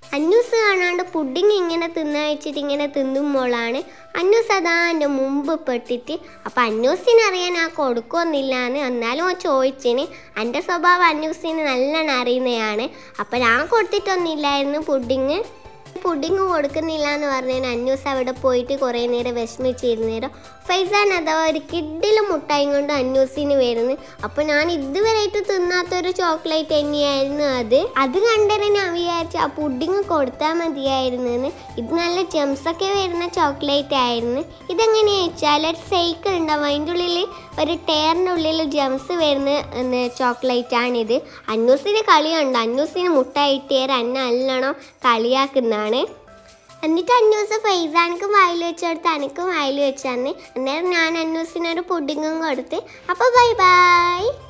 അന്നൂസ് കാണാണ്ട് പുഡിങ് ഇങ്ങനെ തിന്നാ വെച്ചിട്ട് ഇങ്ങനെ തിന്നുമ്പോളാണ് അന്നൂസ് അതാ എൻ്റെ മുമ്പ് പെട്ടിട്ട് അപ്പം അന്നൂസിന് അറിയാൻ ആ കൊടുക്കുമെന്നില്ലാന്ന് എന്നാലും ആ ചോദിച്ചിന് എൻ്റെ സ്വഭാവം അന്നൂസിന് നല്ലോണം അറിയുന്നതാണ് അപ്പം ഞാൻ കൊടുത്തിട്ടൊന്നുമില്ലായിരുന്നു പുഡിങ് പുഡിങ് കൊടുക്കുന്നില്ല എന്ന് പറഞ്ഞതിന് അന്നൂസ് അവിടെ പോയിട്ട് കുറേ നേരം വിഷമിച്ചിരുന്നേരം ഫൈസാൻ അഥവാ ഒരു കിഡിലും മുട്ടായും കൊണ്ട് അന്നൂസിന് വരുന്നു അപ്പോൾ ഞാൻ ഇതുവരെയായിട്ട് തിന്നാത്തൊരു ചോക്ലേറ്റ് തന്നെയായിരുന്നു അത് അത് കണ്ടതിന് ഞാൻ വിചാരിച്ചു ആ പുഡിങ് കൊടുത്താൽ മതിയായിരുന്നു എന്ന് ഇത് നല്ല ജംസൊക്കെ വരുന്ന ചോക്ലേറ്റ് ആയിരുന്നു ഇതെങ്ങനെയാ വെച്ചാൽ ഒരു സൈക്കിൾ ഉണ്ടാവും അതിൻ്റെ ഉള്ളിൽ ഒരു ടയറിൻ്റെ ഉള്ളിൽ ജംസ് വരുന്ന ചോക്ലേറ്റ് ആണിത് അന്നൂസിന് കളിയുണ്ട് അന്നൂസിന് മുട്ടായിട്ട് തരാൻ അന്ന നല്ലോണം കളിയാക്കുന്നതാണ് എന്നിട്ട് അന്നൂസ് ഫൈസാനക്ക് വായിൽ വെച്ച് കൊടുത്ത് അനക്കും വായിൽ വെച്ച് തന്ന് അന്നേരം ഞാൻ അന്നൂസിനൊരു പുഡിങ്ങും കൊടുത്ത് അപ്പോൾ ബൈ ബൈ